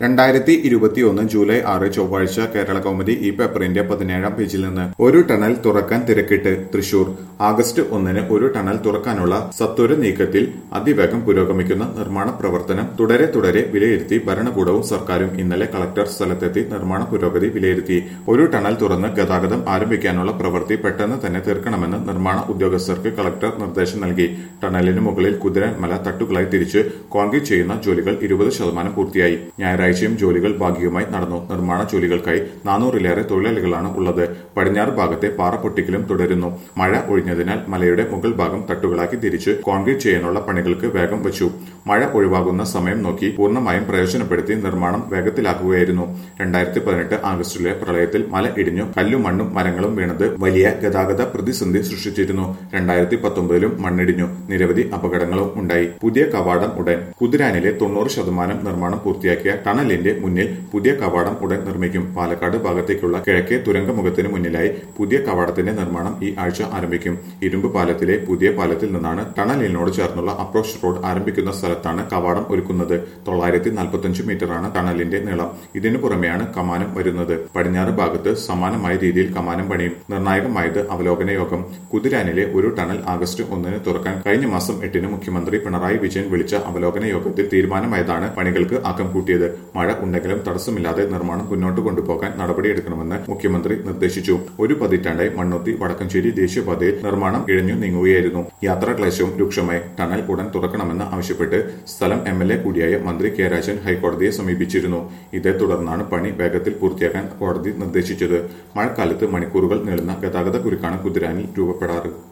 രണ്ടായിരത്തി ഇരുപത്തിയൊന്ന് ജൂലൈ ആറ് ചൊവ്വാഴ്ച കേരള കൗമുദി ഈ പേപ്പറിന്റെ പതിനേഴാം പേജിൽ നിന്ന് ഒരു ടണൽ തുറക്കാൻ തിരക്കിട്ട് തൃശൂർ ആഗസ്റ്റ് ഒന്നിന് ഒരു ടണൽ തുറക്കാനുള്ള സത്വര നീക്കത്തിൽ അതിവേഗം പുരോഗമിക്കുന്ന നിർമ്മാണ പ്രവർത്തനം തുടരെ തുടരെ വിലയിരുത്തി ഭരണകൂടവും സർക്കാരും ഇന്നലെ കളക്ടർ സ്ഥലത്തെത്തി നിർമ്മാണ പുരോഗതി വിലയിരുത്തി ഒരു ടണൽ തുറന്ന് ഗതാഗതം ആരംഭിക്കാനുള്ള പ്രവൃത്തി പെട്ടെന്ന് തന്നെ തീർക്കണമെന്ന് നിർമ്മാണ ഉദ്യോഗസ്ഥർക്ക് കളക്ടർ നിർദ്ദേശം നൽകി ടണലിന് മുകളിൽ കുതിരമല തട്ടുകളായി തിരിച്ച് കോൺക്രീറ്റ് ചെയ്യുന്ന ജോലികൾ ഇരുപത് ശതമാനം പൂർത്തിയായി ഞായറാഴ്ചയും ജോലികൾ ഭാഗികമായി നടന്നു നിർമ്മാണ ജോലികൾക്കായി നാനൂറിലേറെ തൊഴിലാളികളാണ് ഉള്ളത് പടിഞ്ഞാറ് ഭാഗത്തെ പാറ പൊട്ടിക്കലും തുടരുന്നു മഴ ഒഴിഞ്ഞതിനാൽ മലയുടെ മുകൾ ഭാഗം തട്ടുകളാക്കി തിരിച്ച് കോൺക്രീറ്റ് ചെയ്യാനുള്ള പണികൾക്ക് വേഗം വെച്ചു മഴ ഒഴിവാകുന്ന സമയം നോക്കി പൂർണ്ണമായും പ്രയോജനപ്പെടുത്തി നിർമ്മാണം വേഗത്തിലാക്കുകയായിരുന്നു രണ്ടായിരത്തി പതിനെട്ട് ആഗസ്റ്റിലെ പ്രളയത്തിൽ മല ഇടിഞ്ഞു കല്ലും മണ്ണും മരങ്ങളും വീണത് വലിയ ഗതാഗത പ്രതിസന്ധി സൃഷ്ടിച്ചിരുന്നു രണ്ടായിരത്തി പത്തൊമ്പതിലും മണ്ണിടിഞ്ഞു നിരവധി അപകടങ്ങളും ഉണ്ടായി പുതിയ കവാടം ഉടൻ കുതിരാനിലെ തൊണ്ണൂറ് ശതമാനം നിർമ്മാണം പൂർത്തിയാക്കിയ ടണലിന്റെ മുന്നിൽ പുതിയ കവാടം ഉടൻ നിർമ്മിക്കും പാലക്കാട് ഭാഗത്തേക്കുള്ള കിഴക്കേ തുരങ്കമുഖത്തിന് മുന്നിലായി പുതിയ കവാടത്തിന്റെ നിർമ്മാണം ഈ ആഴ്ച ആരംഭിക്കും ഇരുമ്പ് പാലത്തിലെ പുതിയ പാലത്തിൽ നിന്നാണ് ടണലിനോട് ചേർന്നുള്ള അപ്രോച്ച് റോഡ് ആരംഭിക്കുന്ന സ്ഥലത്താണ് കവാടം ഒരുക്കുന്നത് തൊള്ളായിരത്തി നാൽപ്പത്തിയഞ്ച് മീറ്ററാണ് ടണലിന്റെ നീളം ഇതിനു പുറമെയാണ് കമാനം വരുന്നത് പടിഞ്ഞാറ് ഭാഗത്ത് സമാനമായ രീതിയിൽ കമാനം പണിയും നിർണായകമായത് അവലോകന യോഗം കുതിരാനിലെ ഒരു ടണൽ ആഗസ്റ്റ് ഒന്നിന് തുറക്കാൻ കഴിഞ്ഞ മാസം എട്ടിന് മുഖ്യമന്ത്രി പിണറായി വിജയൻ വിളിച്ച അവലോകന യോഗത്തിൽ തീരുമാനമായതാണ് പണികൾക്ക് ആക്കം കൂട്ടിയത് മഴ ഉണ്ടെങ്കിലും തടസ്സമില്ലാതെ നിർമ്മാണം മുന്നോട്ട് കൊണ്ടുപോകാൻ നടപടിയെടുക്കണമെന്ന് മുഖ്യമന്ത്രി നിർദ്ദേശിച്ചു ഒരു പതിറ്റാണ്ടായി മണ്ണുത്തി വടക്കഞ്ചേരി ദേശീയപാതയിൽ നിർമ്മാണം ഇഴഞ്ഞു നീങ്ങുകയായിരുന്നു യാത്രാക്ലേശവും രൂക്ഷമായി ടണൽ ഉടൻ തുറക്കണമെന്ന് ആവശ്യപ്പെട്ട് സ്ഥലം എം എൽ എ കൂടിയായ മന്ത്രി കെ രാജൻ ഹൈക്കോടതിയെ സമീപിച്ചിരുന്നു ഇതേ തുടർന്നാണ് പണി വേഗത്തിൽ പൂർത്തിയാക്കാൻ കോടതി നിർദ്ദേശിച്ചത് മഴക്കാലത്ത് മണിക്കൂറുകൾ നീളുന്ന ഗതാഗത കുരുക്കാണ് കുതിരാനിൽ രൂപപ്പെടാറ്